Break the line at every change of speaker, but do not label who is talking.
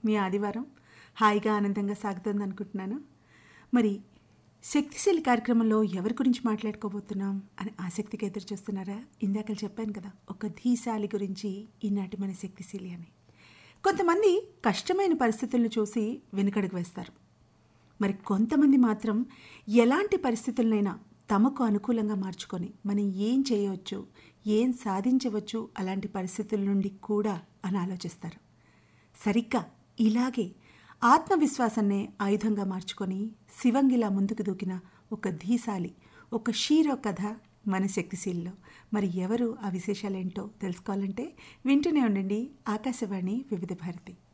మీ ఆదివారం హాయిగా ఆనందంగా సాగుతుంది అనుకుంటున్నాను మరి శక్తిశీలి కార్యక్రమంలో ఎవరి గురించి మాట్లాడుకోబోతున్నాం అని ఆసక్తిగా ఎదురు చూస్తున్నారా ఇందాక చెప్పాను కదా ఒక ధీశాలి గురించి ఈనాటి మన శక్తిశీలి అని కొంతమంది కష్టమైన పరిస్థితులను చూసి వెనుకడుగు వేస్తారు మరి కొంతమంది మాత్రం ఎలాంటి పరిస్థితులనైనా తమకు అనుకూలంగా మార్చుకొని మనం ఏం చేయవచ్చు ఏం సాధించవచ్చు అలాంటి పరిస్థితుల నుండి కూడా అని ఆలోచిస్తారు సరిగ్గా ఇలాగే ఆత్మవిశ్వాసాన్నే ఆయుధంగా మార్చుకొని శివంగిలా ముందుకు దూకిన ఒక ధీశాలి ఒక షీరో కథ మన శక్తిశీల్లో మరి ఎవరు ఆ విశేషాలేంటో తెలుసుకోవాలంటే వింటూనే ఉండండి ఆకాశవాణి వివిధ భారతి